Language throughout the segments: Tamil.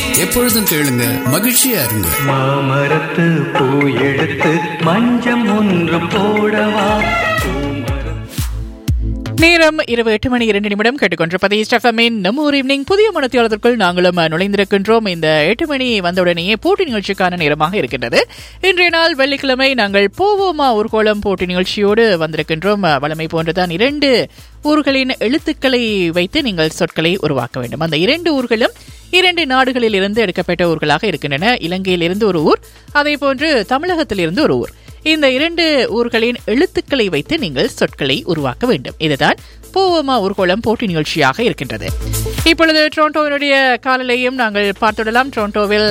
எப்பொழுதும் கேளுங்க மகிழ்ச்சியா இருங்க மாமரத்து பூ எடுத்து மஞ்சம் ஒன்று போடவா நேரம் இரவு எட்டு மணி இரண்டு நிமிடம் கேட்டுக்கொண்டிருப்பது ஸ்டெஃபமின் நம்ம ஒரு ஈவினிங் புதிய மனத்தியாளத்திற்குள் நாங்களும் நுழைந்திருக்கின்றோம் இந்த எட்டு மணி வந்தவுடனேயே போட்டி நிகழ்ச்சிக்கான நேரமாக இருக்கின்றது இன்றைய நாள் வெள்ளிக்கிழமை நாங்கள் போவோமா ஊர்கோளம் போட்டி நிகழ்ச்சியோடு வந்திருக்கின்றோம் வளமை போன்றுதான் இரண்டு ஊர்களின் எழுத்துக்களை வைத்து நீங்கள் சொற்களை உருவாக்க வேண்டும் அந்த இரண்டு ஊர்களும் இரண்டு நாடுகளில் இருந்து எடுக்கப்பட்ட ஊர்களாக இருக்கின்றன இலங்கையிலிருந்து ஒரு ஊர் அதே போன்று தமிழகத்திலிருந்து ஒரு ஊர் இந்த இரண்டு ஊர்களின் எழுத்துக்களை வைத்து நீங்கள் சொற்களை உருவாக்க வேண்டும் இதுதான் பூவமா ஊர்கோளம் போட்டி நிகழ்ச்சியாக இருக்கின்றது இப்பொழுது டொரண்டோவினுடைய காலநிலையும் நாங்கள் பார்த்துவிடலாம் டொரண்டோவில்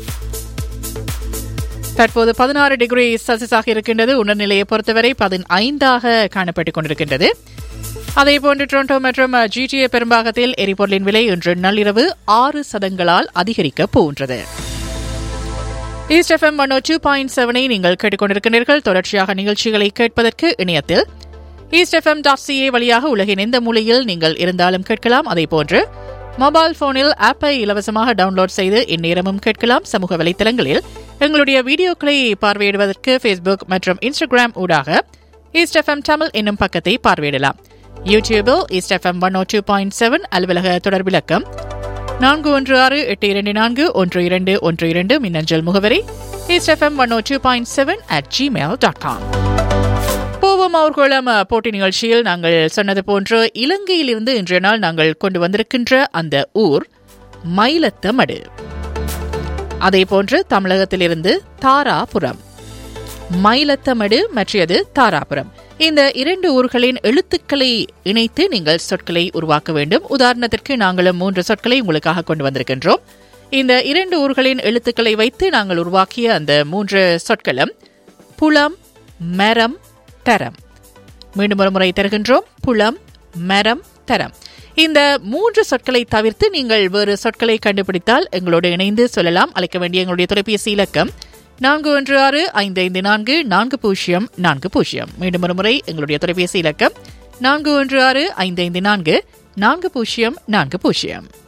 தற்போது பதினாறு டிகிரி செல்சியஸாக இருக்கின்றது உணர்நிலையை பொறுத்தவரை பதினைந்தாக காணப்பட்டுக் கொண்டிருக்கின்றது அதே போன்று டொரண்டோ மற்றும் ஜிடிஏ பெரும்பாகத்தில் எரிபொருளின் விலை இன்று நள்ளிரவு ஆறு சதங்களால் அதிகரிக்கப் போகின்றது east FM one two point செவனை நீங்கள் கேட்டுக்கொண்டிருக்கிறீர்கள் தொடர்ச்சியாக நிகழ்ச்சிகளை கேட்பதற்கு இணையத்தில் ஈஸ்ட் எஃப்எம் டாட் சிஏ வழியாக உலகின் எந்த மூலையில் நீங்கள் இருந்தாலும் கேட்கலாம் அதே போன்று மொபைல் போனில் ஆப்பை இலவசமாக டவுன்லோட் செய்து இந்நேரமும் கேட்கலாம் சமூக வலைத்தளங்களில் எங்களுடைய வீடியோக்களை பார்வையிடுவதற்கு ஃபேஸ்புக் மற்றும் இன்ஸ்டாகிராம் ஊடாக ஈஸ்ட் எஃப்எம் தமிழ் என்னும் பக்கத்தை பார்வையிடலாம் யூடியூபில் east FM one two point seven அலுவலக தொடர்பிலக்கம் நான்கு ஒன்று ஆறு எட்டு இரண்டு நான்கு ஒன்று இரண்டு ஒன்று இரண்டு மின்னஞ்சல் முகவரி east FM one two point seven at Gmail dot com பூவம் அவர்குளம் போட்டி நிகழ்ச்சியில் நாங்கள் சொன்னது போன்று இலங்கையிலிருந்து இன்றைய நாள் நாங்கள் கொண்டு வந்திருக்கின்ற அந்த ஊர் மயிலத்தமடு அதே போன்று தமிழகத்திலிருந்து தாராபுரம் மயிலத்தமடு மற்றது தாராபுரம் இந்த இரண்டு ஊர்களின் எழுத்துக்களை இணைத்து நீங்கள் சொற்களை உருவாக்க வேண்டும் உதாரணத்திற்கு நாங்களும் மூன்று சொற்களை உங்களுக்காக கொண்டு வந்திருக்கின்றோம் இந்த இரண்டு ஊர்களின் எழுத்துக்களை வைத்து நாங்கள் உருவாக்கிய அந்த மூன்று சொற்களும் புலம் மரம் தரம் மீண்டும் ஒரு முறை தருகின்றோம் புலம் மரம் தரம் இந்த மூன்று சொற்களை தவிர்த்து நீங்கள் வேறு சொற்களை கண்டுபிடித்தால் எங்களோடு இணைந்து சொல்லலாம் அழைக்க வேண்டிய எங்களுடைய தொலைபேசி இலக்கம் நான்கு ஒன்று ஆறு ஐந்து ஐந்து நான்கு நான்கு பூஜ்ஜியம் நான்கு பூஜ்ஜியம் மீண்டும் ஒரு முறை எங்களுடைய தொலைபேசி இலக்கம் நான்கு ஒன்று ஆறு ஐந்து ஐந்து நான்கு நான்கு பூஜ்ஜியம் நான்கு பூஜ்ஜியம்